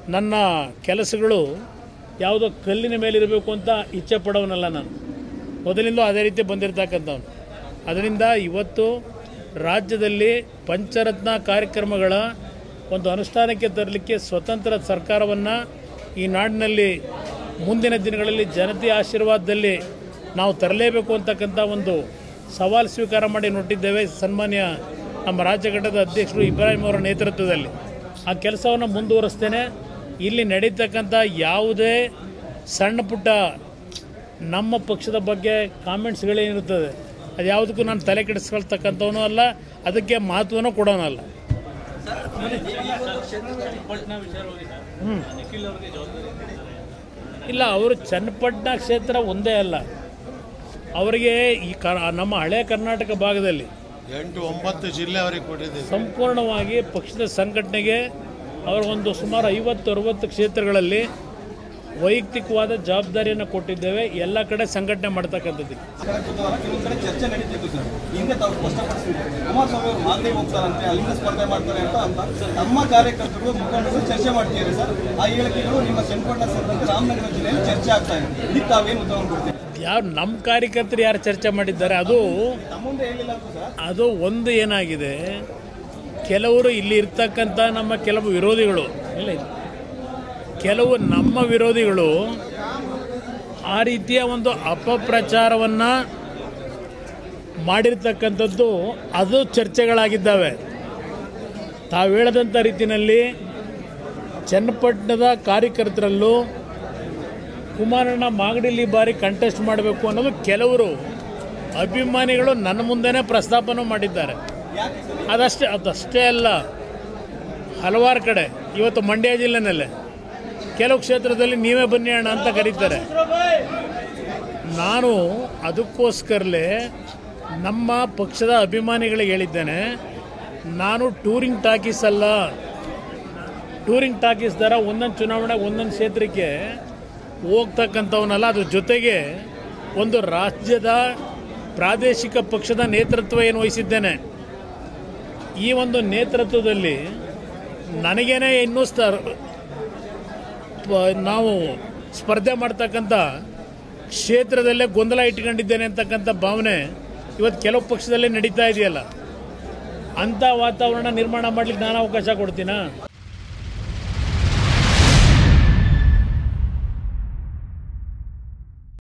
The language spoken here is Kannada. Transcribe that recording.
ನನ್ನ ಕೆಲಸಗಳು ಯಾವುದೋ ಕಲ್ಲಿನ ಮೇಲೆ ಇರಬೇಕು ಅಂತ ಇಚ್ಛೆ ಪಡೋನಲ್ಲ ನಾನು ಮೊದಲಿಂದ ಅದೇ ರೀತಿ ಬಂದಿರತಕ್ಕಂಥವ್ನು ಅದರಿಂದ ಇವತ್ತು ರಾಜ್ಯದಲ್ಲಿ ಪಂಚರತ್ನ ಕಾರ್ಯಕ್ರಮಗಳ ಒಂದು ಅನುಷ್ಠಾನಕ್ಕೆ ತರಲಿಕ್ಕೆ ಸ್ವತಂತ್ರ ಸರ್ಕಾರವನ್ನು ಈ ನಾಡಿನಲ್ಲಿ ಮುಂದಿನ ದಿನಗಳಲ್ಲಿ ಜನತೆಯ ಆಶೀರ್ವಾದದಲ್ಲಿ ನಾವು ತರಲೇಬೇಕು ಅಂತಕ್ಕಂಥ ಒಂದು ಸವಾಲು ಸ್ವೀಕಾರ ಮಾಡಿ ನೋಟಿದ್ದೇವೆ ಸನ್ಮಾನ್ಯ ನಮ್ಮ ರಾಜ್ಯ ಘಟಕದ ಅಧ್ಯಕ್ಷರು ಇಬ್ರಾಹಿಂ ಅವರ ನೇತೃತ್ವದಲ್ಲಿ ಆ ಕೆಲಸವನ್ನು ಮುಂದುವರಿಸ್ತೇನೆ ಇಲ್ಲಿ ನಡೀತಕ್ಕಂಥ ಯಾವುದೇ ಸಣ್ಣ ಪುಟ್ಟ ನಮ್ಮ ಪಕ್ಷದ ಬಗ್ಗೆ ಕಾಮೆಂಟ್ಸ್ಗಳೇನಿರ್ತದೆ ಅದು ಯಾವುದಕ್ಕೂ ನಾನು ತಲೆ ಕೆಡಿಸ್ಕೊಳ್ತಕ್ಕಂಥವನು ಅಲ್ಲ ಅದಕ್ಕೆ ಮಹತ್ವನೂ ಕೊಡೋನಲ್ಲ ಹ್ಞೂ ಇಲ್ಲ ಅವರು ಚನ್ನಪಟ್ಟಣ ಕ್ಷೇತ್ರ ಒಂದೇ ಅಲ್ಲ ಅವರಿಗೆ ಈ ಕ ನಮ್ಮ ಹಳೆ ಕರ್ನಾಟಕ ಭಾಗದಲ್ಲಿ ಎಂಟು ಒಂಬತ್ತು ಜಿಲ್ಲೆ ಅವರಿಗೆ ಕೊಟ್ಟಿದ್ದೀವಿ ಸಂಪೂರ್ಣವಾಗಿ ಪಕ್ಷದ ಸಂಘಟನೆಗೆ ಅವರ ಒಂದು ಸುಮಾರು ಐವತ್ತು ಅರವತ್ತು ಕ್ಷೇತ್ರಗಳಲ್ಲಿ ವೈಯಕ್ತಿಕವಾದ ಜವಾಬ್ದಾರಿಯನ್ನು ಕೊಟ್ಟಿದ್ದೇವೆ ಎಲ್ಲ ಕಡೆ ಸಂಘಟನೆ ಮಾಡ್ತಕ್ಕಂಥದ್ದು ಬುಧವಾರ ಕೆಲವೊಂದು ಕಡೆ ಚರ್ಚೆ ನಡೀತಿತ್ತು ಸರ್ ಹಿಂದೆ ತಾವು ಸ್ಪಷ್ಟಪಡಿಸಿದ್ರು ಕುಮಾರಸ್ವಾಮಿ ಅವರು ಮಾಗಡಿ ಹೋಗ್ತಾರಂತೆ ಅಲ್ಲಿಂದ ಸ್ಪರ್ಧೆ ಮಾಡ್ತಾರೆ ಅಂತ ಅಂತ ನಮ್ಮ ಕಾರ್ಯಕರ್ತರು ಮುಖಂಡರು ಚರ್ಚೆ ಮಾಡ್ತಿದ್ದಾರೆ ಸರ್ ಆ ಹೇಳಿಕೆಗಳು ನಿಮ್ಮ ಚನ್ನಪಟ್ಟಣ ಸೇರಿದಂತೆ ರಾಮನಗರ ಜಿಲ್ಲೆಯಲ್ಲಿ ಚರ್ಚೆ ಆಗ್ತಾ ಇದೆ ಇದಕ್ಕೆ ತಾವೇನು ಉತ್ತರವನ್ನು ಕೊಡ್ತೀರಿ ಯಾರು ನಮ್ಮ ಕಾರ್ಯಕರ್ತರು ಯಾರು ಚರ್ಚೆ ಮಾಡಿದ್ದಾರೆ ಅದು ನಮ್ಮ ಮುಂದೆ ಹೇಳಿಲ್ಲ ಅಂತ ಸರ್ ಅದು ಒಂದು ಏನಾಗಿದೆ ಕೆಲವರು ಇಲ್ಲಿ ಇರ್ತಕ್ಕಂಥ ನಮ್ಮ ಕೆಲವು ವಿರೋಧಿಗಳು ಇಲ್ಲ ಇಲ್ಲ. ಕೆಲವು ನಮ್ಮ ವಿರೋಧಿಗಳು ಆ ರೀತಿಯ ಒಂದು ಅಪಪ್ರಚಾರವನ್ನು ಮಾಡಿರ್ತಕ್ಕಂಥದ್ದು ಅದು ಚರ್ಚೆಗಳಾಗಿದ್ದಾವೆ ತಾವು ಹೇಳದಂಥ ರೀತಿಯಲ್ಲಿ ಚನ್ನಪಟ್ಟಣದ ಕಾರ್ಯಕರ್ತರಲ್ಲೂ ಕುಮಾರಣ್ಣ ಮಾಗಡಿಲಿ ಬಾರಿ ಕಂಟೆಸ್ಟ್ ಮಾಡಬೇಕು ಅನ್ನೋದು ಕೆಲವರು ಅಭಿಮಾನಿಗಳು ನನ್ನ ಮುಂದೆನೇ ಪ್ರಸ್ತಾಪನೂ ಮಾಡಿದ್ದಾರೆ ಅದಷ್ಟೇ ಅದಷ್ಟೇ ಅಲ್ಲ ಹಲವಾರು ಕಡೆ ಇವತ್ತು ಮಂಡ್ಯ ಜಿಲ್ಲೆನಲ್ಲೇ ಕೆಲವು ಕ್ಷೇತ್ರದಲ್ಲಿ ನೀವೇ ಬನ್ನಿ ಅಣ್ಣ ಅಂತ ಕರೀತಾರೆ ನಾನು ಅದಕ್ಕೋಸ್ಕರಲೇ ನಮ್ಮ ಪಕ್ಷದ ಅಭಿಮಾನಿಗಳಿಗೆ ಹೇಳಿದ್ದೇನೆ ನಾನು ಟೂರಿಂಗ್ ಟಾಕೀಸ್ ಅಲ್ಲ ಟೂರಿಂಗ್ ಟಾಕೀಸ್ ದರ ಒಂದೊಂದು ಚುನಾವಣೆಗೆ ಒಂದೊಂದು ಕ್ಷೇತ್ರಕ್ಕೆ ಹೋಗ್ತಕ್ಕಂಥವನಲ್ಲ ಅದ್ರ ಜೊತೆಗೆ ಒಂದು ರಾಜ್ಯದ ಪ್ರಾದೇಶಿಕ ಪಕ್ಷದ ನೇತೃತ್ವ ಏನು ವಹಿಸಿದ್ದೇನೆ ಈ ಒಂದು ನೇತೃತ್ವದಲ್ಲಿ ನನಗೇನೆ ಇನ್ನೂ ಸ್ಥ ಪ- ನಾವು ಸ್ಪರ್ಧೆ ಮಾಡ್ತಕ್ಕಂಥ ಕ್ಷೇತ್ರದಲ್ಲೇ ಗೊಂದಲ ಇಟ್ಕೊಂಡಿದ್ದೇನೆ ಅಂತಕ್ಕಂಥ ಭಾವನೆ ಇವತ್ತು ಕೆಲವು ಪಕ್ಷದಲ್ಲೇ ನಡೀತಾ ಇದೆಯಲ್ಲ ಅಂಥ ವಾತಾವರಣ ನಿರ್ಮಾಣ ಮಾಡ್ಲಿಕ್ಕೆ ನಾನು ಅವಕಾಶ ಕೊಡ್ತೀನಾ